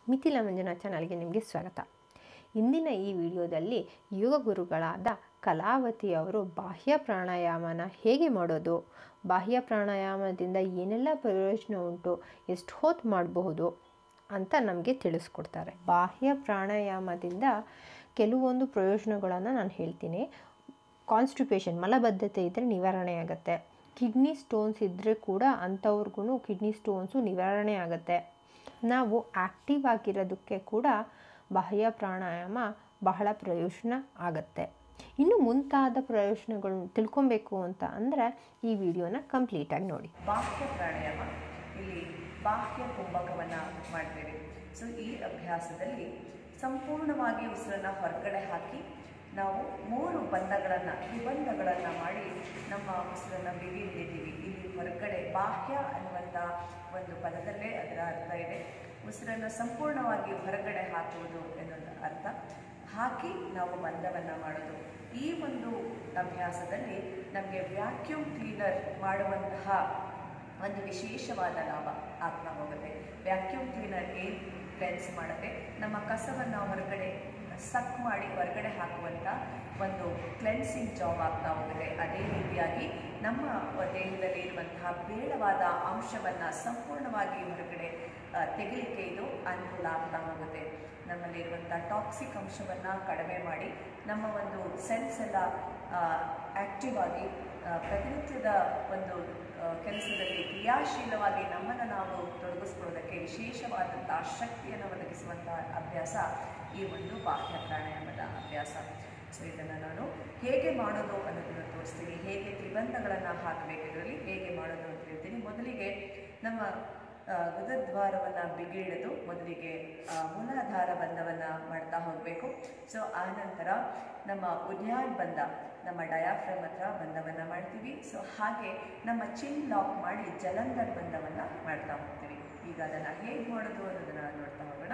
ಮಿಥಿಲಾ ಮಂಜುನಾ ಚಾನಲ್ಗೆ ನಿಮಗೆ ಸ್ವಾಗತ ಇಂದಿನ ಈ ವಿಡಿಯೋದಲ್ಲಿ ಯೋಗ ಗುರುಗಳಾದ ಕಲಾವತಿ ಅವರು ಬಾಹ್ಯ ಪ್ರಾಣಾಯಾಮನ ಹೇಗೆ ಮಾಡೋದು ಬಾಹ್ಯ ಪ್ರಾಣಾಯಾಮದಿಂದ ಏನೆಲ್ಲ ಪ್ರಯೋಜನ ಉಂಟು ಎಷ್ಟು ಹೊತ್ತು ಮಾಡಬಹುದು ಅಂತ ನಮಗೆ ತಿಳಿಸ್ಕೊಡ್ತಾರೆ ಬಾಹ್ಯ ಪ್ರಾಣಾಯಾಮದಿಂದ ಕೆಲವೊಂದು ಪ್ರಯೋಜನಗಳನ್ನು ನಾನು ಹೇಳ್ತೀನಿ ಕಾನ್ಸ್ಟಿಪೇಷನ್ ಮಲಬದ್ಧತೆ ಇದ್ದರೆ ನಿವಾರಣೆ ಆಗುತ್ತೆ ಕಿಡ್ನಿ ಸ್ಟೋನ್ಸ್ ಇದ್ದರೆ ಕೂಡ ಅಂಥವ್ರಿಗೂ ಕಿಡ್ನಿ ಸ್ಟೋನ್ಸು ನಿವಾರಣೆ ಆಗುತ್ತೆ ನಾವು ಆ್ಯಕ್ಟಿವ್ ಆಗಿರೋದಕ್ಕೆ ಕೂಡ ಬಾಹ್ಯ ಪ್ರಾಣಾಯಾಮ ಬಹಳ ಪ್ರಯೋಜನ ಆಗುತ್ತೆ ಇನ್ನು ಮುಂತಾದ ಪ್ರಯೋಜನಗಳು ತಿಳ್ಕೊಬೇಕು ಅಂತ ಅಂದರೆ ಈ ವಿಡಿಯೋನ ಕಂಪ್ಲೀಟಾಗಿ ನೋಡಿ ಬಾಹ್ಯ ಪ್ರಾಣಾಯಾಮ ಇಲ್ಲಿ ಬಾಹ್ಯ ಕುಂಭಕವನ್ನು ಮಾಡ್ತೇವೆ ಸೊ ಈ ಅಭ್ಯಾಸದಲ್ಲಿ ಸಂಪೂರ್ಣವಾಗಿ ಉಸಿರನ್ನು ಹೊರಗಡೆ ಹಾಕಿ ನಾವು ಮೂರು ಬಂಧಗಳನ್ನು ನಿಬಂಧಗಳನ್ನು ಮಾಡಿ ನಮ್ಮ ಉಸಿರನ್ನು ಬಿಗಿ ಹಿಡಿತೀವಿ ಇಲ್ಲಿ ಹೊರಗಡೆ ಬಾಹ್ಯ ಅನ್ನುವಂಥ ಒಂದು ಪದದಲ್ಲೇ ಅದರ ಅರ್ಥ ಇದೆ ಉಸಿರನ್ನು ಸಂಪೂರ್ಣವಾಗಿ ಹೊರಗಡೆ ಹಾಕುವುದು ಎನ್ನುವುದು ಅರ್ಥ ಹಾಕಿ ನಾವು ಬಂಧವನ್ನು ಮಾಡೋದು ಈ ಒಂದು ಅಭ್ಯಾಸದಲ್ಲಿ ನಮಗೆ ವ್ಯಾಕ್ಯೂಮ್ ಕ್ಲೀನರ್ ಮಾಡುವಂತಹ ಒಂದು ವಿಶೇಷವಾದ ಲಾಭ ಆಗ್ತಾ ಹೋಗುತ್ತೆ ವ್ಯಾಕ್ಯೂಮ್ ಕ್ಲೀನರ್ ಏನು ಕ್ಲೆನ್ಸ್ ಮಾಡುತ್ತೆ ನಮ್ಮ ಕಸವನ್ನು ಹೊರಗಡೆ ಸಕ್ ಮಾಡಿ ಹೊರಗಡೆ ಹಾಕುವಂಥ ಒಂದು ಕ್ಲೆನ್ಸಿಂಗ್ ಜಾಬ್ ಆಗ್ತಾ ಹೋಗುತ್ತೆ ಅದೇ ರೀತಿಯಾಗಿ ನಮ್ಮ ದೇಹದಲ್ಲಿ ಇರುವಂತಹ ಬೇಡವಾದ ಅಂಶವನ್ನು ಸಂಪೂರ್ಣವಾಗಿ ಹೊರಗಡೆ ಆ, ತೆಗಿಲಿಕ್ಕೆ ಇದು ಅನುಕೂಲ ಆಗ್ತಾ ಹೋಗುತ್ತೆ ನಮ್ಮಲ್ಲಿರುವಂಥ ಟಾಕ್ಸಿಕ್ ಅಂಶವನ್ನು ಕಡಿಮೆ ಮಾಡಿ ನಮ್ಮ ಒಂದು ಸೆಲ್ಸ್ ಎಲ್ಲ ಆ್ಯಕ್ಟಿವ್ ಆಗಿ ಆ, ಪ್ರತಿನಿತ್ಯದ ಒಂದು ಆ, ಕೆಲಸದಲ್ಲಿ ಕ್ರಿಯಾಶೀಲವಾಗಿ ನಮ್ಮನ್ನು ನಾವು ತೊಡಗಿಸ್ಕೊಳ್ಳೋದಕ್ಕೆ ವಿಶೇಷವಾದಂತಹ ಶಕ್ತಿಯನ್ನು ಒದಗಿಸುವಂತಹ ಅಭ್ಯಾಸ ಈ ಒಂದು ಬಾಹ್ಯ ಪ್ರಾಣಾಯಾಮದ ಅಭ್ಯಾಸ ಸೊ ಇದನ್ನು ನಾನು ಹೇಗೆ ಮಾಡೋದು ಅನ್ನೋದನ್ನು ತೋರಿಸ್ತೀನಿ ಹೇಗೆ ತ್ರಿಬಂಧಗಳನ್ನು ಹಾಕಬೇಕು ಇದರಲ್ಲಿ ಹೇಗೆ ಮಾಡೋದು ಅಂತ ಹೇಳ್ತೀನಿ ಮೊದಲಿಗೆ ನಮ್ಮ ಆ, ಗುದದ್ವಾರವನ್ನು ಬಿಗಿ ಹಿಡಿದು ಮೊದಲಿಗೆ ಆ, ಮೂಲಾಧಾರ ಬಂಧವನ್ನು ಮಾಡ್ತಾ ಹೋಗಬೇಕು ಸೊ ಆನಂತರ ನಮ್ಮ ಉದ್ಯಾನ್ ಬಂಧ ನಮ್ಮ ಡಯಾಫ್ರಮ್ ಹತ್ರ ಬಂಧವನ್ನು ಮಾಡ್ತೀವಿ ಸೊ ಹಾಗೆ ನಮ್ಮ ಚಿನ್ ಲಾಕ್ ಮಾಡಿ ಜಲಂಧರ್ ಬಂಧವನ್ನು ಮಾಡ್ತಾ ಹೋಗ್ತೀವಿ ಈಗ ಅದನ್ನು ಹೇಗೆ ಮಾಡೋದು ಅನ್ನೋದನ್ನು ನೋಡ್ತಾ ಹೋಗೋಣ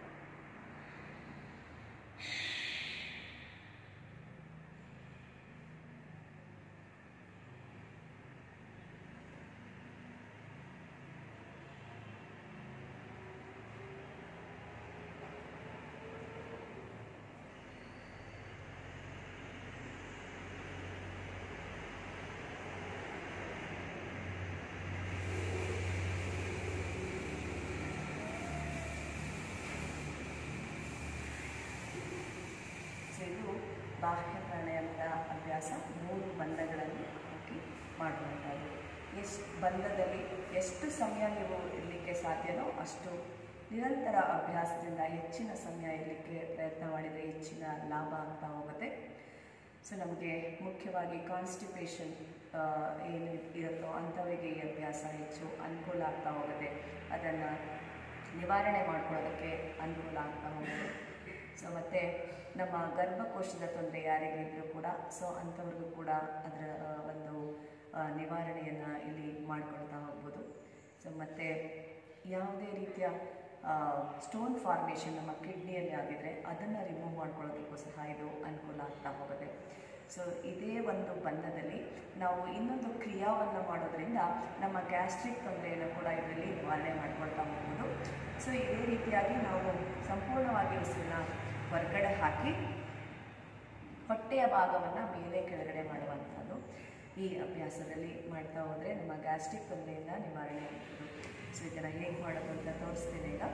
ಸೊ ಇದು ಬಾಹ್ಯ ಪ್ರಾಣಾಯಾಮದ ಅಭ್ಯಾಸ ಮೂರು ಬಂಧಗಳಲ್ಲಿ ಹಾಕಿ ಮಾಡುವಂಥದ್ದು ಎಷ್ಟು ಬಂಧದಲ್ಲಿ ಎಷ್ಟು ಸಮಯ ನೀವು ಇರಲಿಕ್ಕೆ ಸಾಧ್ಯನೋ ಅಷ್ಟು ನಿರಂತರ ಅಭ್ಯಾಸದಿಂದ ಹೆಚ್ಚಿನ ಸಮಯ ಇರಲಿಕ್ಕೆ ಪ್ರಯತ್ನ ಮಾಡಿದರೆ ಹೆಚ್ಚಿನ ಲಾಭ ಆಗ್ತಾ ಹೋಗುತ್ತೆ ಸೊ ನಮಗೆ ಮುಖ್ಯವಾಗಿ ಕಾನ್ಸ್ಟಿಪೇಷನ್ ಏನು ಇರುತ್ತೋ ಅಂಥವರಿಗೆ ಈ ಅಭ್ಯಾಸ ಹೆಚ್ಚು ಅನುಕೂಲ ಆಗ್ತಾ ಹೋಗುತ್ತೆ ಅದನ್ನು ನಿವಾರಣೆ ಮಾಡ್ಕೊಳ್ಳೋದಕ್ಕೆ ಅನುಕೂಲ ಆಗ್ತಾ ಹೋಗುತ್ತೆ ಸೊ ಮತ್ತು ನಮ್ಮ ಗರ್ಭಕೋಶದ ತೊಂದರೆ ಯಾರಿಗಿದ್ರು ಕೂಡ ಸೊ ಅಂಥವ್ರಿಗೂ ಕೂಡ ಅದರ ಆ, ಒಂದು ಆ, ನಿವಾರಣೆಯನ್ನು ಇಲ್ಲಿ ಮಾಡ್ಕೊಳ್ತಾ ಹೋಗ್ಬೋದು ಸೊ ಮತ್ತು ಯಾವುದೇ ರೀತಿಯ ಸ್ಟೋನ್ ಫಾರ್ಮೇಷನ್ ನಮ್ಮ ಕಿಡ್ನಿಯಲ್ಲಿ ಆಗಿದ್ರೆ ಅದನ್ನು ರಿಮೂವ್ ಮಾಡ್ಕೊಳ್ಳೋದಕ್ಕೂ ಸಹ ಇದು ಅನುಕೂಲ ಆಗ್ತಾ ಹೋಗುತ್ತೆ ಸೊ ಇದೇ ಒಂದು ಬಂಧದಲ್ಲಿ ನಾವು ಇನ್ನೊಂದು ಕ್ರಿಯಾವನ್ನು ಮಾಡೋದ್ರಿಂದ ನಮ್ಮ ಗ್ಯಾಸ್ಟ್ರಿಕ್ ತೊಂದರೆಯನ್ನು ಕೂಡ ಇದರಲ್ಲಿ ನಿವಾರಣೆ ಮಾಡ್ಕೊಳ್ತಾ ಹೋಗ್ಬೋದು ಸೊ ಇದೇ ರೀತಿಯಾಗಿ ನಾವು ಸಂಪೂರ್ಣವಾಗಿ ಉಸಿರನ್ನ ಹೊರಗಡೆ ಹಾಕಿ ಹೊಟ್ಟೆಯ ಭಾಗವನ್ನು ಮೇಲೆ ಕೆಳಗಡೆ ಮಾಡುವಂಥದ್ದು ಈ ಅಭ್ಯಾಸದಲ್ಲಿ ಮಾಡ್ತಾ ಹೋದರೆ ನಮ್ಮ ಗ್ಯಾಸ್ಟ್ರಿಕ್ ತೊಂದರೆಯಿಂದ ನಿವಾರಣೆ ಆಗ್ಬೋದು ಸೊ ಇದನ್ನು ಹೇಗೆ ಮಾಡೋದು ಅಂತ ತೋರಿಸ್ತೀನಿ ಈಗ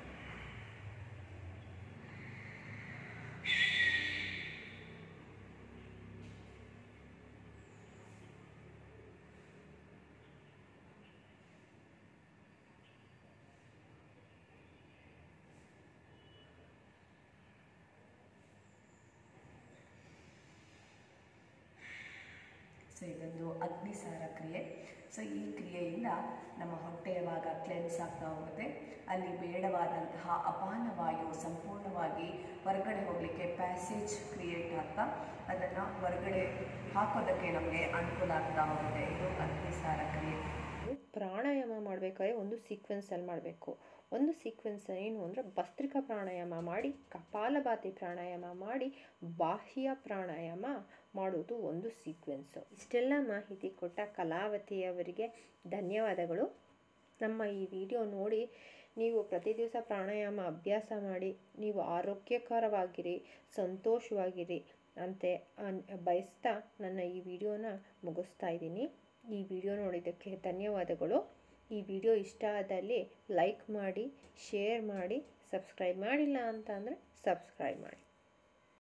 ಸೊ ಇದೊಂದು ಅಗ್ನಿಸಾರ ಕ್ರಿಯೆ ಸೊ ಈ ಕ್ರಿಯೆಯಿಂದ ನಮ್ಮ ಹೊಟ್ಟೆಯ ಭಾಗ ಕ್ಲೆನ್ಸ್ ಆಗ್ತಾ ಹೋಗುತ್ತೆ ಅಲ್ಲಿ ಬೇಡವಾದಂತಹ ಅಪಾನ ವಾಯು ಸಂಪೂರ್ಣವಾಗಿ ಹೊರಗಡೆ ಹೋಗಲಿಕ್ಕೆ ಪ್ಯಾಸೇಜ್ ಕ್ರಿಯೇಟ್ ಆಗ್ತಾ ಅದನ್ನು ಹೊರಗಡೆ ಹಾಕೋದಕ್ಕೆ ನಮಗೆ ಅನುಕೂಲ ಆಗ್ತಾ ಹೋಗುತ್ತೆ ಇದು ಅಗ್ನಿಸಾರ ಕ್ರಿಯೆ ಪ್ರಾಣಾಯಾಮ ಮಾಡಬೇಕಾದ್ರೆ ಒಂದು ಸೀಕ್ವೆನ್ಸಲ್ಲಿ ಮಾಡಬೇಕು ಒಂದು ಸೀಕ್ವೆನ್ಸ್ ಏನು ಅಂದರೆ ಭಸ್ತ್ರಿಕಾ ಪ್ರಾಣಾಯಾಮ ಮಾಡಿ ಕಪಾಲಭಾತಿ ಪ್ರಾಣಾಯಾಮ ಮಾಡಿ ಬಾಹ್ಯ ಪ್ರಾಣಾಯಾಮ ಮಾಡೋದು ಒಂದು ಸೀಕ್ವೆನ್ಸು ಇಷ್ಟೆಲ್ಲ ಮಾಹಿತಿ ಕೊಟ್ಟ ಕಲಾವತಿಯವರಿಗೆ ಧನ್ಯವಾದಗಳು ನಮ್ಮ ಈ ವಿಡಿಯೋ ನೋಡಿ ನೀವು ಪ್ರತಿ ದಿವಸ ಪ್ರಾಣಾಯಾಮ ಅಭ್ಯಾಸ ಮಾಡಿ ನೀವು ಆರೋಗ್ಯಕರವಾಗಿರಿ ಸಂತೋಷವಾಗಿರಿ ಅಂತೆ ಅನ್ ಬಯಸ್ತಾ ನನ್ನ ಈ ವಿಡಿಯೋನ ಮುಗಿಸ್ತಾ ಇದ್ದೀನಿ ಈ ವಿಡಿಯೋ ನೋಡಿದ್ದಕ್ಕೆ ಧನ್ಯವಾದಗಳು ಈ ವಿಡಿಯೋ ಇಷ್ಟ ಆದಲ್ಲಿ ಲೈಕ್ ಮಾಡಿ ಶೇರ್ ಮಾಡಿ ಸಬ್ಸ್ಕ್ರೈಬ್ ಮಾಡಿಲ್ಲ ಅಂತ ಅಂದರೆ ಸಬ್ಸ್ಕ್ರೈಬ್ ಮಾಡಿ